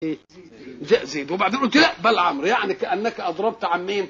ايه جاء زيد وبعدين قلت لا بل عمرو يعني كانك اضربت عن مين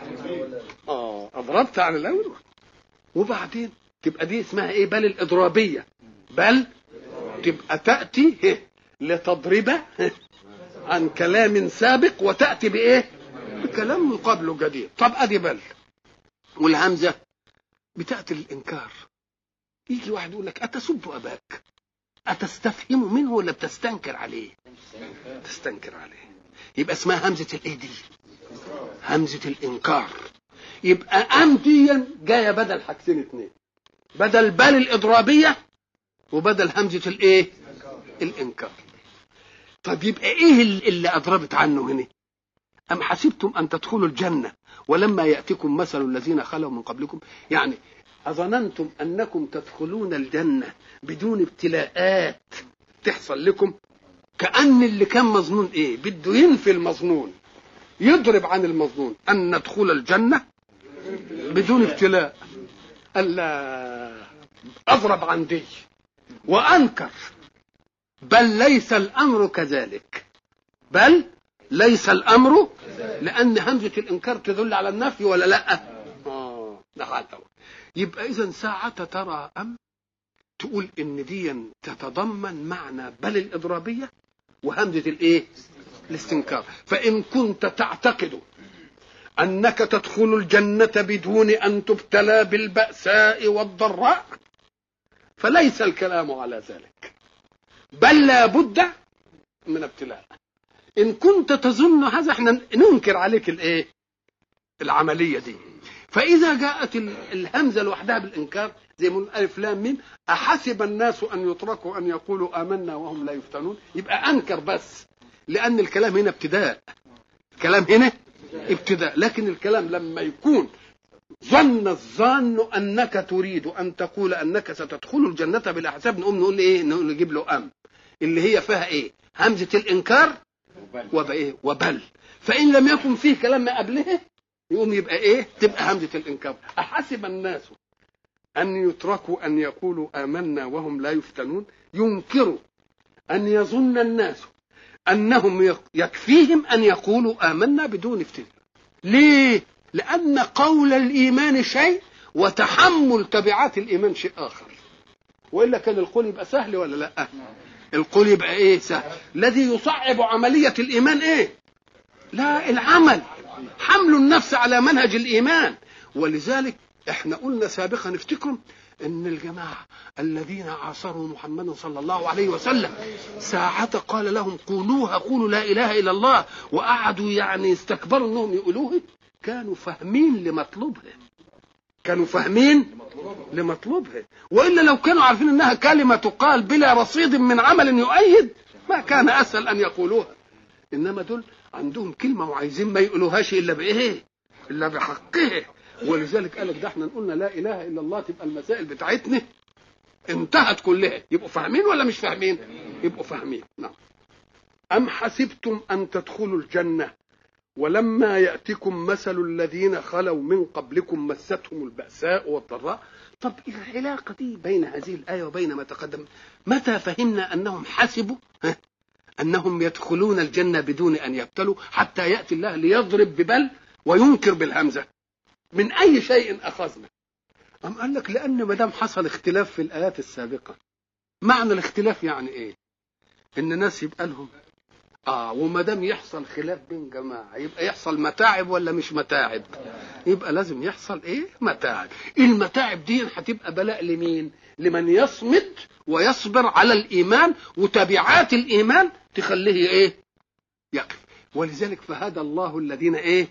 اه اضربت عن الاول وبعدين تبقى دي اسمها ايه بل الاضرابيه بل تبقى تاتي إيه؟ لتضرب إيه؟ عن كلام سابق وتاتي بايه بكلام مقابله جديد طب ادي بل والهمزه بتاتي للانكار يجي واحد يقول لك اتسب اباك اتستفهم منه ولا بتستنكر عليه تستنكر عليه يبقى اسمها همزه الايه دي همزه الانكار يبقى ام دي جايه بدل حاجتين اتنين بدل بل الاضرابيه وبدل همزه الايه الانكار طب يبقى ايه اللي اضربت عنه هنا ام حسبتم ان تدخلوا الجنه ولما ياتكم مثل الذين خلوا من قبلكم يعني أظننتم أنكم تدخلون الجنة بدون ابتلاءات تحصل لكم كأن اللي كان مظنون إيه بده ينفي المظنون يضرب عن المظنون أن ندخل الجنة بدون ابتلاء ألا أضرب عن دي وأنكر بل ليس الأمر كذلك بل ليس الأمر لأن همزة الإنكار تدل على النفي ولا لا آه ده حال يبقى اذا ساعة ترى ام تقول ان دي تتضمن معنى بل الاضرابية وهمزة الايه الاستنكار فان كنت تعتقد انك تدخل الجنة بدون ان تبتلى بالبأساء والضراء فليس الكلام على ذلك بل لا بد من ابتلاء ان كنت تظن هذا احنا ننكر عليك الايه العملية دي فإذا جاءت الهمزة لوحدها بالإنكار زي ما ألف لام ميم أحسب الناس أن يتركوا أن يقولوا آمنا وهم لا يفتنون يبقى أنكر بس لأن الكلام هنا ابتداء الكلام هنا ابتداء لكن الكلام لما يكون ظن الظان أنك تريد أن تقول أنك ستدخل الجنة بالأحساب نقوم نقول إيه نقول نجيب له أم اللي هي فيها إيه همزة الإنكار وبإيه وبل فإن لم يكن فيه كلام ما قبله يقوم يبقى ايه تبقى همزه الانكار احسب الناس ان يتركوا ان يقولوا امنا وهم لا يفتنون ينكروا ان يظن الناس انهم يكفيهم ان يقولوا امنا بدون افتنان ليه لان قول الايمان شيء وتحمل تبعات الايمان شيء اخر والا كان القول يبقى سهل ولا لا القول يبقى ايه سهل الذي يصعب عمليه الايمان ايه لا العمل حمل النفس على منهج الايمان ولذلك احنا قلنا سابقا افتكروا ان الجماعه الذين عاصروا محمدا صلى الله عليه وسلم ساعة قال لهم قولوها قولوا لا اله الا الله وقعدوا يعني استكبروا انهم يقولوها كانوا فاهمين لمطلوبها كانوا فاهمين لمطلوبها والا لو كانوا عارفين انها كلمه تقال بلا رصيد من عمل يؤيد ما كان اسهل ان يقولوها انما دول عندهم كلمه وعايزين ما يقولوهاش الا بايه الا بحقها ولذلك قالك ده احنا قلنا لا اله الا الله تبقى المسائل بتاعتنا انتهت كلها يبقوا فاهمين ولا مش فاهمين يبقوا فاهمين نعم ام حسبتم ان تدخلوا الجنه ولما ياتكم مثل الذين خلوا من قبلكم مستهم الباساء والضراء طب العلاقه دي بين هذه الايه وبين ما تقدم متى فهمنا انهم حسبوا ها انهم يدخلون الجنه بدون ان يبتلوا حتى ياتي الله ليضرب ببل وينكر بالهمزه من اي شيء اخذنا أم قال لك لان ما دام حصل اختلاف في الايات السابقه معنى الاختلاف يعني ايه ان ناس يبقى لهم اه وما دام يحصل خلاف بين جماعه يبقى يحصل متاعب ولا مش متاعب يبقى لازم يحصل ايه متاعب المتاعب دي هتبقى بلاء لمين لمن يصمد ويصبر على الايمان وتبعات الايمان تخليه ايه يقف ولذلك فهدى الله الذين ايه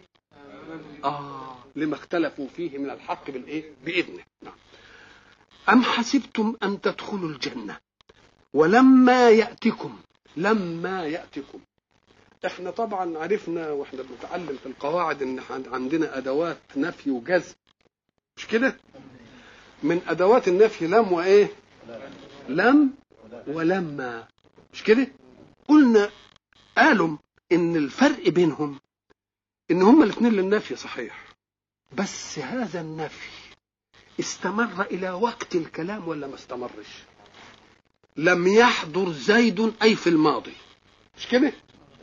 اه لما اختلفوا فيه من الحق بالايه باذنه نعم. ام حسبتم ان تدخلوا الجنه ولما ياتكم لما ياتكم احنا طبعا عرفنا واحنا بنتعلم في القواعد ان عندنا ادوات نفي وجزم مش كده من ادوات النفي لم وايه لم ولما مش كده قلنا قالوا ان الفرق بينهم ان هما الاثنين للنفي صحيح بس هذا النفي استمر الى وقت الكلام ولا ما استمرش لم يحضر زيد اي في الماضي مش كده